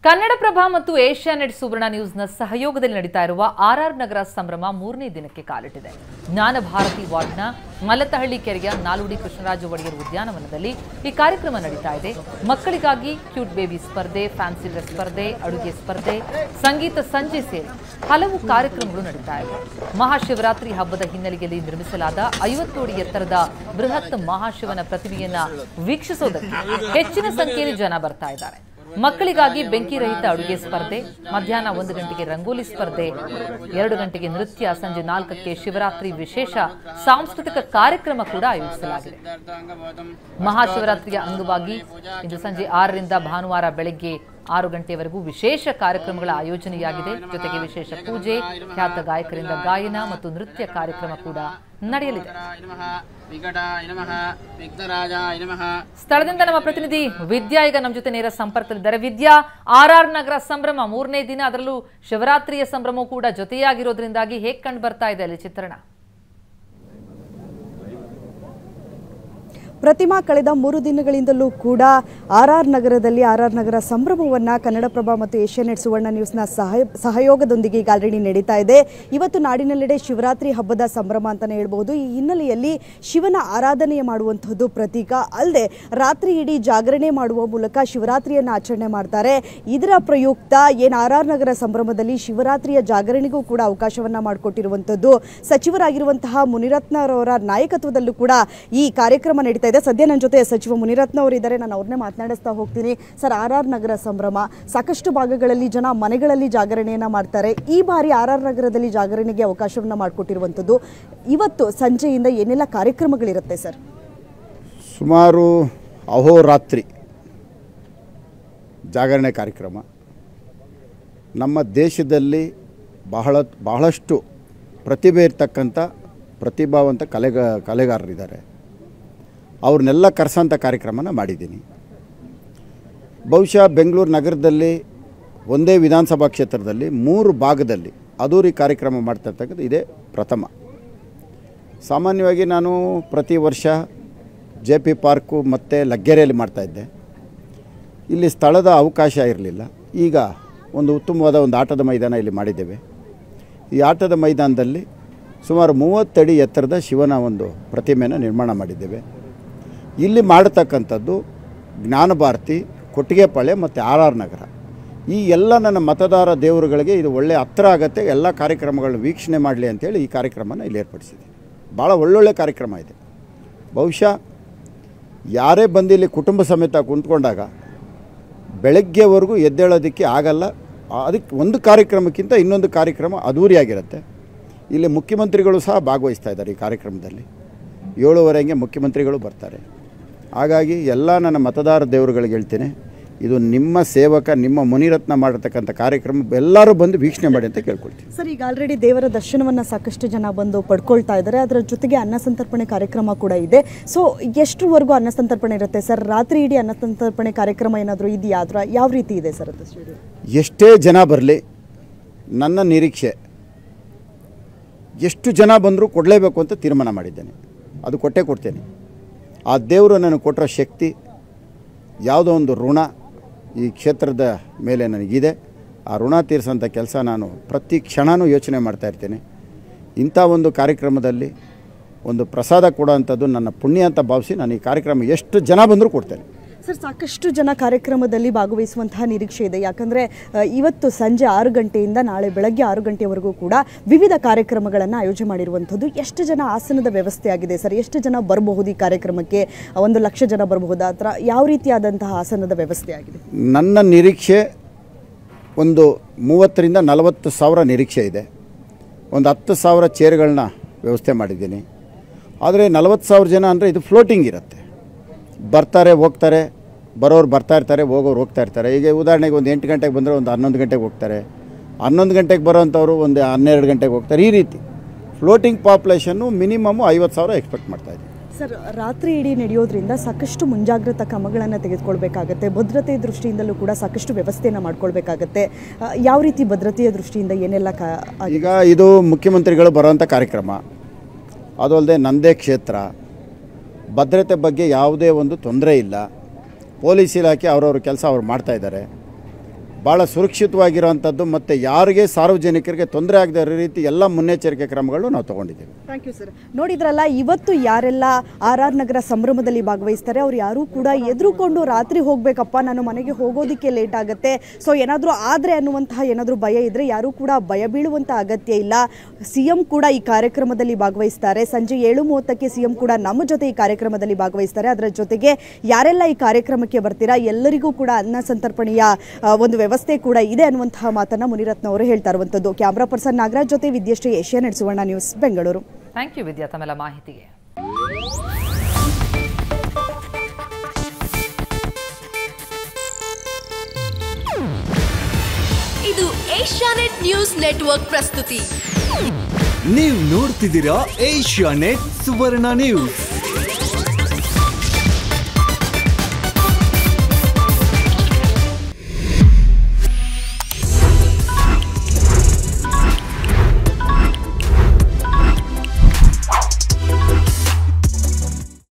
ಕನ್ನಡಪ್ರಭ ಮತ್ತು ಏಷ್ಯಾನೆಟ್ ಸುವರ್ಣ ನ್ಯೂಸ್ನ ಸಹಯೋಗದಲ್ಲಿ ನಡೀತಾ ಇರುವ ಆರ್ಆರ್ ನಗರ ಸಂಭ್ರಮ ಮೂರನೇ ದಿನಕ್ಕೆ ಕಾಲಿಟ್ಟಿದೆ ಜ್ಞಾನ ಭಾರತಿ ವಾರ್ಡ್ನ ಮಲತಹಳ್ಳಿ ಕೆರೆಯ ನಾಲ್ವಡಿ ಕೃಷ್ಣರಾಜ ಒಡೆಯರ್ ಉದ್ಯಾನವನದಲ್ಲಿ ಈ ಕಾರ್ಯಕ್ರಮ ನಡೀತಾ ಇದೆ ಮಕ್ಕಳಿಗಾಗಿ ಕ್ಯೂಟ್ ಬೇಬಿ ಸ್ಪರ್ಧೆ ಫ್ಯಾನ್ಸಿ ಡ್ರೆಸ್ ಸ್ಪರ್ಧೆ ಅಡುಗೆ ಸ್ಪರ್ಧೆ ಸಂಗೀತ ಸಂಜೆ ಸೇರಿ ಹಲವು ಕಾರ್ಯಕ್ರಮಗಳು ನಡೀತಾ ಇವೆ ಮಹಾಶಿವರಾತ್ರಿ ಹಬ್ಬದ ಹಿನ್ನೆಲೆಯಲ್ಲಿ ನಿರ್ಮಿಸಲಾದ ಐವತ್ತು ಅಡಿ ಎತ್ತರದ ಬೃಹತ್ ಮಹಾಶಿವನ ಪ್ರತಿಮೆಯನ್ನ ವೀಕ್ಷಿಸೋದಕ್ಕೆ ಹೆಚ್ಚಿನ ಸಂಖ್ಯೆಯಲ್ಲಿ ಜನ ಬರ್ತಾ ಇದ್ದಾರೆ ಮಕ್ಕಳಿಗಾಗಿ ಬೆಂಕಿ ರಹಿತ ಅಡುಗೆ ಸ್ಪರ್ಧೆ ಮಧ್ಯಾಹ್ನ ಒಂದು ಗಂಟೆಗೆ ರಂಗೋಲಿ ಸ್ಪರ್ಧೆ ಎರಡು ಗಂಟೆಗೆ ನೃತ್ಯ ಸಂಜೆ ನಾಲ್ಕಕ್ಕೆ ಶಿವರಾತ್ರಿ ವಿಶೇಷ ಸಾಂಸ್ಕೃತಿಕ ಕಾರ್ಯಕ್ರಮ ಕೂಡ ಆಯೋಜಿಸಲಾಗಿದೆ ಮಹಾಶಿವರಾತ್ರಿಯ ಅಂಗವಾಗಿ ಇಂದು ಸಂಜೆ ಆರರಿಂದ ಭಾನುವಾರ ಬೆಳಗ್ಗೆ ಆರು ಗಂಟೆವರೆಗೂ ವಿಶೇಷ ಕಾರ್ಯಕ್ರಮಗಳ ಆಯೋಜನೆಯಾಗಿದೆ ಜೊತೆಗೆ ವಿಶೇಷ ಪೂಜೆ ಖ್ಯಾತ ಗಾಯಕರಿಂದ ಗಾಯನ ಮತ್ತು ನೃತ್ಯ ಕಾರ್ಯಕ್ರಮ ಕೂಡ ನಡೆಯಲಿದೆ ನಮಃ ವಿಕಟಾಯ ನಮಃ ವಿಘ್ನರಾಜಾಯ ನಮಃ ಸ್ಥಳದಿಂದ ನಮ್ಮ ಪ್ರತಿನಿಧಿ ವಿದ್ಯಾ ಈಗ ನಮ್ಮ ಜೊತೆ ನೇರ ಸಂಪರ್ಕದಲ್ಲಿದ್ದಾರೆ ವಿದ್ಯಾ ಆರ್ ಆರ್ ನಗರ ಸಂಭ್ರಮ ಮೂರನೇ ದಿನ ಅದರಲ್ಲೂ ಶಿವರಾತ್ರಿಯ ಸಂಭ್ರಮವೂ ಕೂಡ ಜೊತೆಯಾಗಿರೋದ್ರಿಂದಾಗಿ ಹೇಗ್ ಕಂಡು ಬರ್ತಾ ಇದೆ ಅಲ್ಲಿ ಚಿತ್ರಣ ಪ್ರತಿಮಾ ಕಳೆದ ಮೂರು ದಿನಗಳಿಂದಲೂ ಕೂಡ ಆರ್ ಆರ್ ನಗರದಲ್ಲಿ ಆರ್ ಆರ್ ನಗರ ಸಂಭ್ರಮವನ್ನು ಕನ್ನಡಪ್ರಭ ಮತ್ತು ಏಷ್ಯಾನೆಟ್ ಸುವರ್ಣ ನ್ಯೂಸ್ನ ಸಹಯ ಸಹಯೋಗದೊಂದಿಗೆ ಈಗ ಆಲ್ರೆಡಿ ನಡೀತಾ ಇದೆ ಇವತ್ತು ನಾಡಿನೆಲ್ಲೆಡೆ ಶಿವರಾತ್ರಿ ಹಬ್ಬದ ಸಂಭ್ರಮ ಅಂತಲೇ ಹೇಳ್ಬೋದು ಈ ಹಿನ್ನೆಲೆಯಲ್ಲಿ ಶಿವನ ಆರಾಧನೆ ಮಾಡುವಂಥದ್ದು ಪ್ರತೀಕ ಅಲ್ಲದೆ ರಾತ್ರಿ ಇಡೀ ಜಾಗರಣೆ ಮಾಡುವ ಮೂಲಕ ಶಿವರಾತ್ರಿಯನ್ನು ಆಚರಣೆ ಮಾಡ್ತಾರೆ ಇದರ ಪ್ರಯುಕ್ತ ಏನು ಆರ್ ಆರ್ ನಗರ ಸಂಭ್ರಮದಲ್ಲಿ ಶಿವರಾತ್ರಿಯ ಜಾಗರಣೆಗೂ ಕೂಡ ಅವಕಾಶವನ್ನು ಮಾಡಿಕೊಟ್ಟಿರುವಂಥದ್ದು ಸಚಿವರಾಗಿರುವಂತಹ ಮುನಿರತ್ನರವರ ನಾಯಕತ್ವದಲ್ಲೂ ಕೂಡ ಈ ಕಾರ್ಯಕ್ರಮ ನಡೀತಾ ಇದೆ ಸದ್ಯ ನನ್ನ ಜೊತೆ ಸಚಿವ ಮುನಿರತ್ನ ಅವರು ಇದ್ದಾರೆ ನಾನು ಅವ್ರನ್ನೇ ಮಾತನಾಡಿಸ್ತಾ ಹೋಗ್ತೀನಿ ಸರ್ ಆರ್ ಆರ್ ನಗರ ಸಂಭ್ರಮ ಸಾಕಷ್ಟು ಭಾಗಗಳಲ್ಲಿ ಜನ ಮನೆಗಳಲ್ಲಿ ಜಾಗರಣೆಯನ್ನು ಮಾಡ್ತಾರೆ ಈ ಬಾರಿ ಆರ್ ಆರ್ ನಗರದಲ್ಲಿ ಜಾಗರಣೆಗೆ ಅವಕಾಶವನ್ನು ಮಾಡಿಕೊಟ್ಟಿರುವಂಥದ್ದು ಇವತ್ತು ಸಂಜೆಯಿಂದ ಏನೆಲ್ಲ ಕಾರ್ಯಕ್ರಮಗಳಿರುತ್ತೆ ಸರ್ ಸುಮಾರು ಅಹೋರಾತ್ರಿ ಜಾಗರಣೆ ಕಾರ್ಯಕ್ರಮ ನಮ್ಮ ದೇಶದಲ್ಲಿ ಬಹಳ ಬಹಳಷ್ಟು ಪ್ರತಿಭೆ ಇರ್ತಕ್ಕಂಥ ಪ್ರತಿಭಾವಂತ ಕಲೆಗ ಕಲೆಗಾರರಿದ್ದಾರೆ ಅವ್ರನ್ನೆಲ್ಲ ಕರೆಸೋಂಥ ಕಾರ್ಯಕ್ರಮನ ಮಾಡಿದ್ದೀನಿ ಬಹುಶಃ ಬೆಂಗಳೂರು ನಗರದಲ್ಲಿ ಒಂದೇ ವಿಧಾನಸಭಾ ಕ್ಷೇತ್ರದಲ್ಲಿ ಮೂರು ಭಾಗದಲ್ಲಿ ಅದ್ದೂರಿ ಕಾರ್ಯಕ್ರಮ ಮಾಡ್ತಾ ಇರ್ತಕ್ಕಂಥ ಇದೇ ಪ್ರಥಮ ಸಾಮಾನ್ಯವಾಗಿ ನಾನು ಪ್ರತಿ ವರ್ಷ ಜೆ ಪಿ ಪಾರ್ಕು ಮತ್ತು ಲಗ್ಗೆರೆಯಲ್ಲಿ ಮಾಡ್ತಾಯಿದ್ದೆ ಇಲ್ಲಿ ಸ್ಥಳದ ಅವಕಾಶ ಇರಲಿಲ್ಲ ಈಗ ಒಂದು ಉತ್ತಮವಾದ ಒಂದು ಆಟದ ಮೈದಾನ ಇಲ್ಲಿ ಮಾಡಿದ್ದೇವೆ ಈ ಆಟದ ಮೈದಾನದಲ್ಲಿ ಸುಮಾರು ಮೂವತ್ತಡಿ ಎತ್ತರದ ಶಿವನ ಒಂದು ಪ್ರತಿಮೆಯನ್ನು ನಿರ್ಮಾಣ ಮಾಡಿದ್ದೇವೆ ಇಲ್ಲಿ ಮಾಡತಕ್ಕಂಥದ್ದು ಜ್ಞಾನಭಾರತಿ ಕೊಟ್ಟಿಗೆಪಾಳ್ಯ ಮತ್ತು ಆರ್ ಆರ್ ನಗರ ಈ ಎಲ್ಲ ನನ್ನ ಮತದಾರ ದೇವರುಗಳಿಗೆ ಇದು ಒಳ್ಳೆಯ ಹತ್ರ ಆಗತ್ತೆ ಎಲ್ಲ ಕಾರ್ಯಕ್ರಮಗಳನ್ನ ವೀಕ್ಷಣೆ ಮಾಡಲಿ ಅಂತೇಳಿ ಈ ಕಾರ್ಯಕ್ರಮನ ಇಲ್ಲಿ ಏರ್ಪಡಿಸಿದೆ ಭಾಳ ಒಳ್ಳೊಳ್ಳೆ ಕಾರ್ಯಕ್ರಮ ಇದೆ ಬಹುಶಃ ಯಾರೇ ಬಂದು ಇಲ್ಲಿ ಕುಟುಂಬ ಸಮೇತ ಕುಂತ್ಕೊಂಡಾಗ ಬೆಳಗ್ಗೆವರೆಗೂ ಎದ್ದೇಳೋದಕ್ಕೆ ಆಗಲ್ಲ ಅದಕ್ಕೆ ಒಂದು ಕಾರ್ಯಕ್ರಮಕ್ಕಿಂತ ಇನ್ನೊಂದು ಕಾರ್ಯಕ್ರಮ ಅದ್ಧೂರಿಯಾಗಿರುತ್ತೆ ಇಲ್ಲಿ ಮುಖ್ಯಮಂತ್ರಿಗಳು ಸಹ ಭಾಗವಹಿಸ್ತಾ ಇದ್ದಾರೆ ಈ ಕಾರ್ಯಕ್ರಮದಲ್ಲಿ ಏಳುವರೆಗೆ ಮುಖ್ಯಮಂತ್ರಿಗಳು ಬರ್ತಾರೆ ಹಾಗಾಗಿ ಎಲ್ಲ ನನ್ನ ಮತದಾರ ದೇವರುಗಳಿಗೆ ಹೇಳ್ತೇನೆ ಇದು ನಿಮ್ಮ ಸೇವಕ ನಿಮ್ಮ ಮುನಿರತ್ನ ಮಾಡಿರ್ತಕ್ಕಂಥ ಕಾರ್ಯಕ್ರಮ ಎಲ್ಲರೂ ಬಂದು ವೀಕ್ಷಣೆ ಮಾಡಿ ಅಂತ ಕೇಳ್ಕೊಳ್ತೀನಿ ಸರ್ ಈಗ ಆಲ್ರೆಡಿ ದೇವರ ದರ್ಶನವನ್ನು ಸಾಕಷ್ಟು ಜನ ಬಂದು ಪಡ್ಕೊಳ್ತಾ ಇದ್ದಾರೆ ಅದರ ಜೊತೆಗೆ ಅನ್ನ ಸಂತರ್ಪಣೆ ಕಾರ್ಯಕ್ರಮ ಕೂಡ ಇದೆ ಸೊ ಎಷ್ಟರವರೆಗೂ ಅನ್ನ ಸಂತರ್ಪಣೆ ಇರುತ್ತೆ ಸರ್ ರಾತ್ರಿ ಇಡೀ ಅನ್ನ ಸಂತರ್ಪಣೆ ಕಾರ್ಯಕ್ರಮ ಏನಾದರೂ ಇದೆಯಾ ಅಥವಾ ಯಾವ ರೀತಿ ಇದೆ ಸರ್ ಅದು ಸ್ಟುಡಿಯೋ ಎಷ್ಟೇ ಜನ ಬರಲಿ ನನ್ನ ನಿರೀಕ್ಷೆ ಎಷ್ಟು ಜನ ಬಂದರೂ ಕೊಡಲೇಬೇಕು ಅಂತ ತೀರ್ಮಾನ ಮಾಡಿದ್ದೇನೆ ಅದು ಕೊಟ್ಟೇ ಕೊಡ್ತೇನೆ ಆ ದೇವರು ನನಗೆ ಕೊಟ್ಟಿರೋ ಶಕ್ತಿ ಯಾವುದೋ ಒಂದು ಋಣ ಈ ಕ್ಷೇತ್ರದ ಮೇಲೆ ನನಗಿದೆ ಆ ಋಣ ತೀರಿಸೋಂಥ ಕೆಲಸ ನಾನು ಪ್ರತಿ ಕ್ಷಣವೂ ಯೋಚನೆ ಮಾಡ್ತಾ ಇರ್ತೇನೆ ಇಂಥ ಒಂದು ಕಾರ್ಯಕ್ರಮದಲ್ಲಿ ಒಂದು ಪ್ರಸಾದ ಕೊಡೋವಂಥದ್ದು ನನ್ನ ಪುಣ್ಯ ಅಂತ ಭಾವಿಸಿ ನಾನು ಈ ಕಾರ್ಯಕ್ರಮ ಎಷ್ಟು ಜನ ಬಂದರೂ ಕೊಡ್ತೇನೆ ಸರ್ ಸಾಕಷ್ಟು ಜನ ಕಾರ್ಯಕ್ರಮದಲ್ಲಿ ಭಾಗವಹಿಸುವಂತಹ ನಿರೀಕ್ಷೆ ಇದೆ ಯಾಕಂದರೆ ಇವತ್ತು ಸಂಜೆ ಆರು ಗಂಟೆಯಿಂದ ನಾಳೆ ಬೆಳಗ್ಗೆ ಆರು ಗಂಟೆವರೆಗೂ ಕೂಡ ವಿವಿಧ ಕಾರ್ಯಕ್ರಮಗಳನ್ನು ಆಯೋಜನೆ ಮಾಡಿರುವಂಥದ್ದು ಎಷ್ಟು ಜನ ಆಸನದ ವ್ಯವಸ್ಥೆ ಆಗಿದೆ ಸರ್ ಎಷ್ಟು ಜನ ಬರಬಹುದು ಈ ಕಾರ್ಯಕ್ರಮಕ್ಕೆ ಒಂದು ಲಕ್ಷ ಜನ ಬರಬಹುದಾ ಅಥವಾ ಯಾವ ರೀತಿಯಾದಂತಹ ಆಸನದ ವ್ಯವಸ್ಥೆ ಆಗಿದೆ ನನ್ನ ನಿರೀಕ್ಷೆ ಒಂದು ಮೂವತ್ತರಿಂದ ನಲವತ್ತು ಸಾವಿರ ನಿರೀಕ್ಷೆ ಇದೆ ಒಂದು ಹತ್ತು ಸಾವಿರ ಚೇರ್ಗಳನ್ನ ವ್ಯವಸ್ಥೆ ಮಾಡಿದ್ದೀನಿ ಆದರೆ ನಲವತ್ತು ಸಾವಿರ ಜನ ಅಂದರೆ ಇದು ಫ್ಲೋಟಿಂಗ್ ಇರುತ್ತೆ ಬರ್ತಾರೆ ಹೋಗ್ತಾರೆ ಬರೋರು ಬರ್ತಾ ಇರ್ತಾರೆ ಹೋಗೋರು ಹೋಗ್ತಾ ಇರ್ತಾರೆ ಈಗ ಉದಾಹರಣೆಗೆ ಒಂದು ಎಂಟು ಗಂಟೆಗೆ ಬಂದರೆ ಒಂದು ಹನ್ನೊಂದು ಗಂಟೆಗೆ ಹೋಗ್ತಾರೆ ಹನ್ನೊಂದು ಗಂಟೆಗೆ ಬರೋವಂಥವ್ರು ಒಂದು ಹನ್ನೆರಡು ಗಂಟೆಗೆ ಹೋಗ್ತಾರೆ ಈ ರೀತಿ ಫ್ಲೋಟಿಂಗ್ ಪಾಪ್ಯುಲೇಷನ್ನು ಮಿನಿಮಮ್ಮು ಐವತ್ತು ಸಾವಿರ ಎಕ್ಸ್ಪೆಕ್ಟ್ ಮಾಡ್ತಾಯಿದ್ದೀನಿ ಸರ್ ರಾತ್ರಿ ಇಡೀ ನಡೆಯೋದ್ರಿಂದ ಸಾಕಷ್ಟು ಮುಂಜಾಗ್ರತಾ ಕ್ರಮಗಳನ್ನು ತೆಗೆದುಕೊಳ್ಬೇಕಾಗತ್ತೆ ಭದ್ರತೆ ದೃಷ್ಟಿಯಿಂದಲೂ ಕೂಡ ಸಾಕಷ್ಟು ವ್ಯವಸ್ಥೆಯನ್ನು ಮಾಡ್ಕೊಳ್ಬೇಕಾಗತ್ತೆ ಆ, ಯಾವ ರೀತಿ ಭದ್ರತೆಯ ದೃಷ್ಟಿಯಿಂದ ಏನೆಲ್ಲ ಕಾ ಆಗಿದೆ? ಈಗ ಇದು ಮುಖ್ಯಮಂತ್ರಿಗಳು ಬರೋವಂಥ ಕಾರ್ಯಕ್ರಮ ಅದು ಅಲ್ಲದೆ ನಂದೇ ಕ್ಷೇತ್ರ ಭದ್ರತೆ ಬಗ್ಗೆ ಯಾವುದೇ ಒಂದು ತೊಂದರೆ ಇಲ್ಲ ಪೊಲೀಸ್ ಇಲಾಖೆ ಅವ್ರವ್ರ ಕೆಲಸ ಅವ್ರು ಮಾಡ್ತಾ ಇದ್ದಾರೆ ಭಾಳ ಸುರಕ್ಷಿತವಾಗಿರೋವಂಥದ್ದು ಮತ್ತು ಯಾರಿಗೆ ಸಾರ್ವಜನಿಕರಿಗೆ ತೊಂದರೆ ಆಗದ ರೀತಿ ಎಲ್ಲ ಮುನ್ನೆಚ್ಚರಿಕೆ ಕ್ರಮಗಳು ನಾವು ತೊಗೊಂಡಿದ್ದೀವಿ ಥ್ಯಾಂಕ್ ಯು ಸರ್ ನೋಡಿದ್ರಲ್ಲ ಇವತ್ತು ಯಾರೆಲ್ಲ ಆರ್ ಆರ್ ನಗರ ಸಂಭ್ರಮದಲ್ಲಿ ಭಾಗವಹಿಸ್ತಾರೆ ಅವ್ರು ಯಾರೂ ಕೂಡ ಎದುರುಕೊಂಡು ರಾತ್ರಿ ಹೋಗ್ಬೇಕಪ್ಪ ನಾನು ಮನೆಗೆ ಹೋಗೋದಕ್ಕೆ ಲೇಟ್ ಆಗುತ್ತೆ ಸೊ ಏನಾದರೂ ಆದರೆ ಅನ್ನುವಂತಹ ಏನಾದರೂ ಭಯ ಇದ್ದರೆ ಯಾರೂ ಕೂಡ ಭಯ ಬೀಳುವಂಥ ಅಗತ್ಯ ಇಲ್ಲ ಸಿ ಎಂ ಕೂಡ ಈ ಕಾರ್ಯಕ್ರಮದಲ್ಲಿ ಭಾಗವಹಿಸ್ತಾರೆ ಸಂಜೆ ಏಳು ಮೂವತ್ತಕ್ಕೆ ಸಿ ಎಂ ಕೂಡ ನಮ್ಮ ಜೊತೆ ಈ ಕಾರ್ಯಕ್ರಮದಲ್ಲಿ ಭಾಗವಹಿಸ್ತಾರೆ ಅದರ ಜೊತೆಗೆ ಯಾರೆಲ್ಲ ಈ ಕಾರ್ಯಕ್ರಮಕ್ಕೆ ಬರ್ತೀರಾ ಎಲ್ಲರಿಗೂ ಕೂಡ ಅನ್ನ ಸಂತರ್ಪಣೆಯ ಆ, ಒಂದು ವ್ಯವಸ್ಥೆ ಕೂಡ ಇದೆ ಅನ್ನುವಂತಹ ಮಾತನ್ನ ಮುನಿರತ್ನ ಅವರು ಹೇಳ್ತಾ ಇರುವಂಥದ್ದು ಕ್ಯಾಮ್ರಾ ಪರ್ಸನ್ ನಾಗರಾಜ್ ಜೊತೆ Vidyashree Asianet Suvarna news Bengaluru thank you Vidya ತಮ್ಮೆಲ್ಲ ಮಾಹಿತಿಗೆ ಇದು ಏಷ್ಯಾನೆಟ್ ನ್ಯೂಸ್ ನೆಟ್ವರ್ಕ್ ಪ್ರಸ್ತುತಿ ನೀವು ನೋಡ್ತಿದ್ದೀರಾ ಏಷ್ಯಾ ನೆಟ್ ಸುವರ್ಣ ನ್ಯೂಸ್